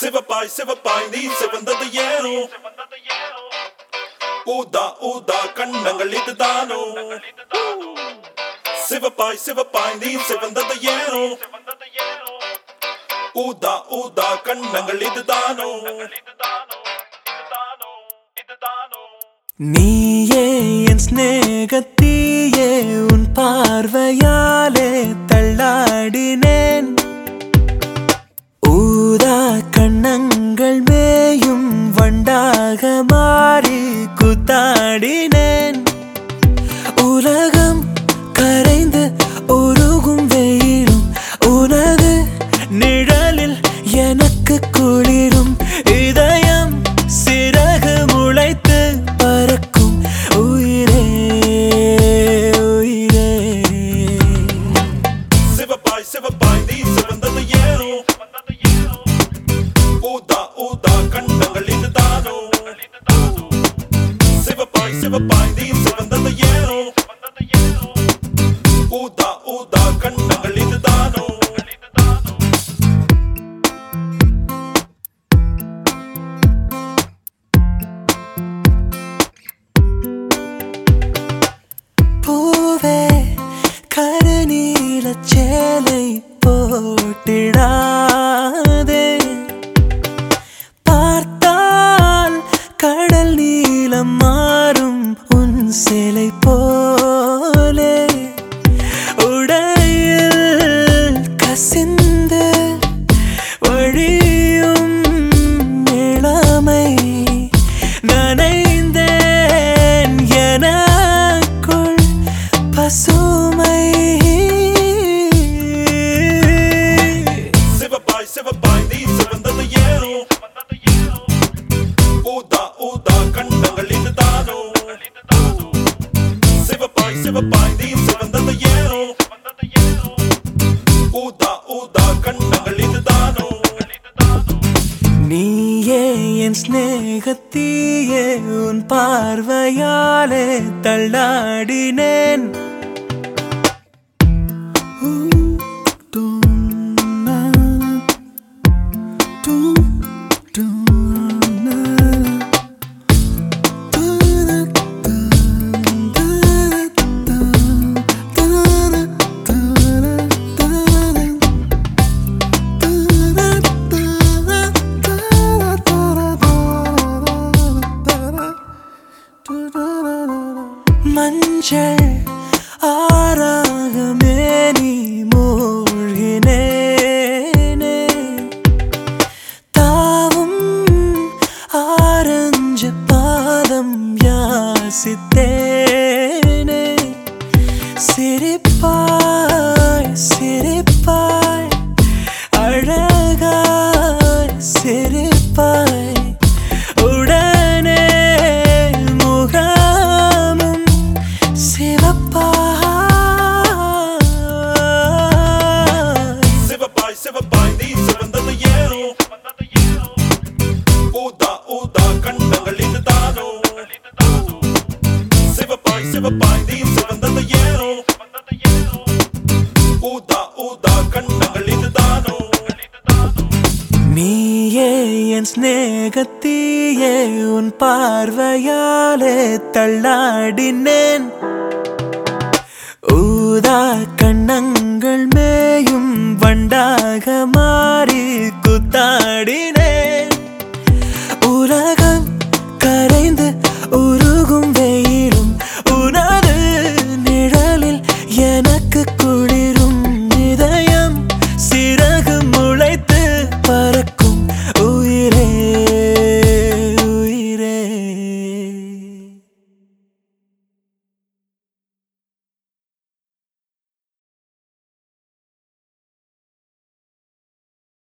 சிவப்பாய் சிவப்பாய் நீ சிவந்தது ஏனோ ஊதா ஊதா கண்ணங்கள் இதுதானோ சிவப்பாய் சிவப்பாய் நீ சிவந்தது ஏனோ ஊதா ஊதா கண்ணங்கள் இதுதானோ நீயே என் ஸ்நேகத்தீயே உன் பார்வையாலே தள்ளாடினேன் ஊதா கண்ணங்கள் மேயும் வண்டாக மாறி குத்தாடினேன் உலகம் கரைந்து உருகும் வெயிலும் உனது நிழலில் எனக்கு குளிரும் இதயம் சிறகு முளைத்து பறக்கும் உயிரே உயிரே சிவப்பாய் சிவப்பாய் நீ சிவந்தது ஏனோ ஊதா ஊதா கண்ணங்கள் இதுதானோ சிவப்பாய் சிவப்பாய் நீ சிவந்தது ஏனோ ஊதா ஊதா கண்ணங்கள் இதுதானோ பூவே கருநீல சேலை போட்டிடாதே பார்த்தால் கடல் நீலம் மாறும் உன் சிலை போலே உடையில் கசிந்து வழியும் இளமை நனைந்தேன் எனக்குள் பசுமை சிவப்பாய் சிவப்பாய் நீ சிவந்தது ஏனோ ஊதா ஊதா கண்ணங்கள் இதுதானோ சிவப்பாய் சிவப்பாய் நீ சிவந்தது ஏனோ ஊதா ஊதா கண்ணங்கள் இதுதானோ நீயே என் ஸ்நேகத்தீயே உன் பார்வையாலே தள்ளாடினேன் மஞ்சள் ஆறாக மேனி மூழ்கினேனே தாவும் ஆரஞ்சு பாதம் யாசித்தேனே சிரிப்பாய் சிரிப்பாய் அழகாய் சிரிப்பாய் உடனே முகமும் சிவப்பாய் சிவப்பாய் சிவப்பாய் நீ சிவந்தது ஏனோ ஊதா ஊதா கண்ணங்கள் இதுதானோ சிவப்பாய் சிவப்பாய் நீ சிவந்தது ஏனோ ஊதா ஊதா கண்ணங்கள் இதுதானோ நீயே என் ஸ்நேகத்தீயே உன் பார்வையாலே தள்ளாடினேன் ஊதா கண்ணங்கள் மேயும் வண்டாக மாறி குத்தாடின